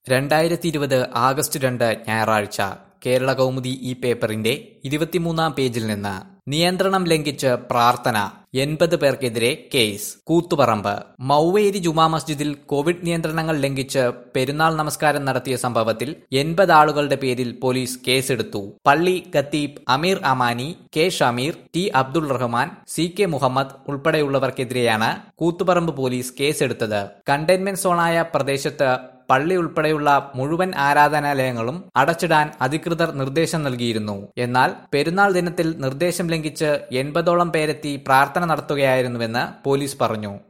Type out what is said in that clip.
രണ്ടായിരത്തി ഇരുപത് ആഗസ്റ്റ് രണ്ട് ഞായറാഴ്ച കേരള കൗമുദി ഈ പേപ്പറിന്റെ ഇരുപത്തിമൂന്നാം പേജിൽ നിന്ന് നിയന്ത്രണം ലംഘിച്ച് പ്രാർത്ഥന എൺപത് പേർക്കെതിരെ കേസ് കൂത്തുപറമ്പ് മൌവേരി ജുമാ മസ്ജിദിൽ കോവിഡ് നിയന്ത്രണങ്ങൾ ലംഘിച്ച് പെരുന്നാൾ നമസ്കാരം നടത്തിയ സംഭവത്തിൽ എൺപത് ആളുകളുടെ പേരിൽ പോലീസ് കേസെടുത്തു പള്ളി ഖത്തീബ് Ameer Amani K Shameer T Abdul Rahman C K Muhammad ഉൾപ്പെടെയുള്ളവർക്കെതിരെയാണ് കൂത്തുപറമ്പ് പോലീസ് കേസെടുത്തത് കണ്ടെയ്ൻമെന്റ് സോണായ പ്രദേശത്ത് പള്ളി ഉൾപ്പെടെയുള്ള മുഴുവൻ ആരാധനാലയങ്ങളും അടച്ചിടാൻ അധികൃതർ നിർദ്ദേശം നൽകിയിരുന്നു എന്നാൽ പെരുന്നാൾ ദിനത്തിൽ നിർദ്ദേശം ലംഘിച്ച് എൺപതോളം പേരെത്തി പ്രാർത്ഥന നടത്തുകയായിരുന്നുവെന്ന് പോലീസ് പറഞ്ഞു